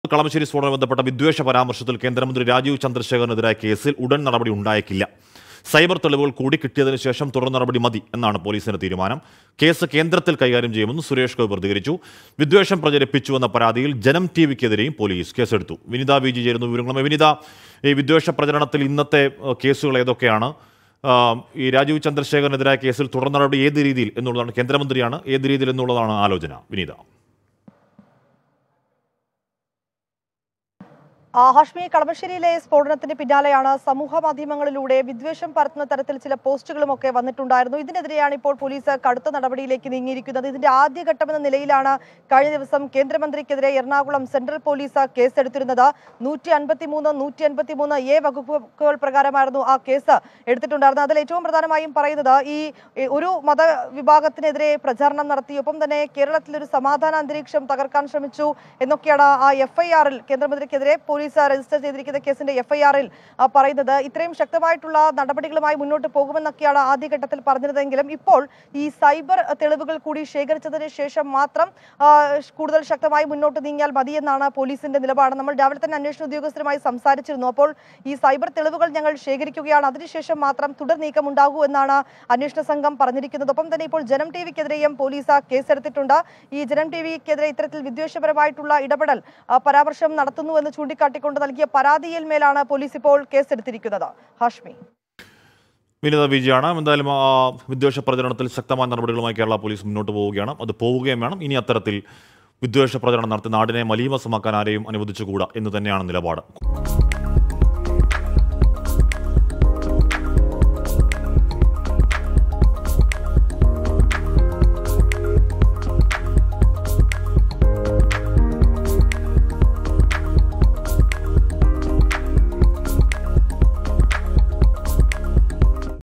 കളമശ്ശേരി സ്ഫോടനവുമായി ബന്ധപ്പെട്ട വിദ്വേഷ പരാമർശത്തിൽ കേന്ദ്രമന്ത്രി രാജീവ് ചന്ദ്രശേഖറിനെതിരായ കേസിൽ ഉടൻ നടപടി ഉണ്ടായേക്കില്ല സൈബർ തെളിവുകൾ കൂടി കിട്ടിയതിനു ശേഷം തുടർ നടപടി മതി എന്നാണ് പോലീസിന്റെ തീരുമാനം കേസ് കേന്ദ്രത്തിൽ കൈകാര്യം ചെയ്യുമെന്ന് സുരേഷ് ഗോപി പ്രതികരിച്ചു വിദ്വേഷം പ്രചരിപ്പിച്ചുവെന്ന പരാതിയിൽ ജനം ടി വിക്കെതിരെയും പോലീസ് കേസെടുത്തു വിനിത വി ജി ചേരുന്നു വിവരങ്ങളുമായി വിനിത ഈ വിദ്വേഷ പ്രചരണത്തിൽ ഇന്നത്തെ ഏഹ്, കേസുകൾ ഏതൊക്കെയാണ് ആഹ്, ഈ രാജീവ് ചന്ദ്രശേഖറിനെതിരായ കേസിൽ തുടർ നടപടി ഏത് രീതിയിൽ എന്നുള്ളതാണ് കേന്ദ്രമന്ത്രിയാണ് ഏത് രീതിയിൽ എന്നുള്ളതാണ് ആലോചന വിനീത ആ, ഹാഷ്മി കളമശ്ശേരിയിലെ സ്ഫോടനത്തിന് പിന്നാലെയാണ് സമൂഹ മാധ്യമങ്ങളിലൂടെ വിദ്വേഷം പരത്തുന്ന തരത്തിൽ ചില പോസ്റ്റുകളും ഒക്കെ വന്നിട്ടുണ്ടായിരുന്നു ഇതിനെതിരെയാണ് ഇപ്പോൾ പോലീസ് കടുത്ത നടപടിയിലേക്ക് നീങ്ങിയിരിക്കുന്നത് ഇതിന്റെ ആദ്യഘട്ടം എന്ന നിലയിലാണ് കഴിഞ്ഞ ദിവസം കേന്ദ്രമന്ത്രിക്കെതിരെ എറണാകുളം സെൻട്രൽ പോലീസ് കേസെടുത്തിരുന്നത് നൂറ്റി അൻപത്തി മൂന്ന് നൂറ്റി അൻപത്തി മൂന്ന് എ വകുപ്പുകൾ പ്രകാരമായിരുന്നു ആ കേസ് എടുത്തിട്ടുണ്ടായിരുന്നത് അതിൽ ഏറ്റവും പ്രധാനമായും പറയുന്നത് ഈ ഈ ഒരു മതവിഭാഗത്തിനെതിരെ പ്രചാരണം നടത്തി ഒപ്പം തന്നെ കേരളത്തിൽ ഒരു സമാധാന അന്തരീക്ഷം തകർക്കാൻ ശ്രമിച്ചു എന്നൊക്കെയാണ് ആ എഫ്ഐആറിൽ കേന്ദ്രമന്ത്രിക്കെതിരെ പോലീസ് രജിസ്റ്റർ ചെയ്തിരിക്കുന്ന കേസിന്റെ എഫ്ഐആറിൽ പറയുന്നത് ഇത്രയും ശക്തമായിട്ടുള്ള നടപടികളുമായി മുന്നോട്ട് പോകുമെന്നൊക്കെയാണ് ആദ്യഘട്ടത്തിൽ പറഞ്ഞിരുന്നെങ്കിലും ഇപ്പോൾ ഈ സൈബർ തെളിവുകൾ കൂടി ശേഖരിച്ചതിന് ശേഷം മാത്രം ആ, കൂടുതൽ ശക്തമായി മുന്നോട്ട് നീങ്ങിയാൽ മതിയെന്നാണ് പോലീസിന്റെ നിലപാട് നമ്മൾ രാവിലെ തന്നെ അന്വേഷണ ഉദ്യോഗസ്ഥരുമായി സംസാരിച്ചിരുന്നു അപ്പോൾ ഈ സൈബർ തെളിവുകൾ ഞങ്ങൾ ശേഖരിക്കുകയാണ് അതിനുശേഷം മാത്രം തുടർ നീക്കം ഉണ്ടാകൂ എന്നാണ് അന്വേഷണ സംഘം പറഞ്ഞിരിക്കുന്നത് ഒപ്പം തന്നെ ഇപ്പോൾ ജനം ടി വിക്കെതിരെയും പോലീസ് കേസെടുത്തിട്ടുണ്ട് ഈ ജനം ടി വിക്കെതിരെ ഇത്തരത്തിൽ വിദ്വേഷപരമായിട്ടുള്ള ഇടപെടൽ ആ, പരാമർശം നടത്തുന്നു എന്ന് ചൂണ്ടിക്കാട്ടിക്കൊണ്ട് നൽകിയ പരാതിയിൽ മേലാണ് പോലീസ് ഇപ്പോൾ കേസെടുത്തിരിക്കുന്നത് ഹാഷ്മി വിനിത വിജയാണ് എന്തായാലും ആ വിദ്വേഷ പ്രചരണത്തിൽ ശക്തമായ നടപടികളുമായി കേരള പോലീസ് മുന്നോട്ട് പോവുകയാണ് അത് പോവുകയും വേണം ഇനി അത്തരത്തിൽ വിദ്വേഷ പ്രചരണം നടത്തി നാടിനെ മലീമസമാക്കാൻ ആരെയും അനുവദിച്ചുകൂടാ എന്ന് തന്നെയാണ് നിലപാട്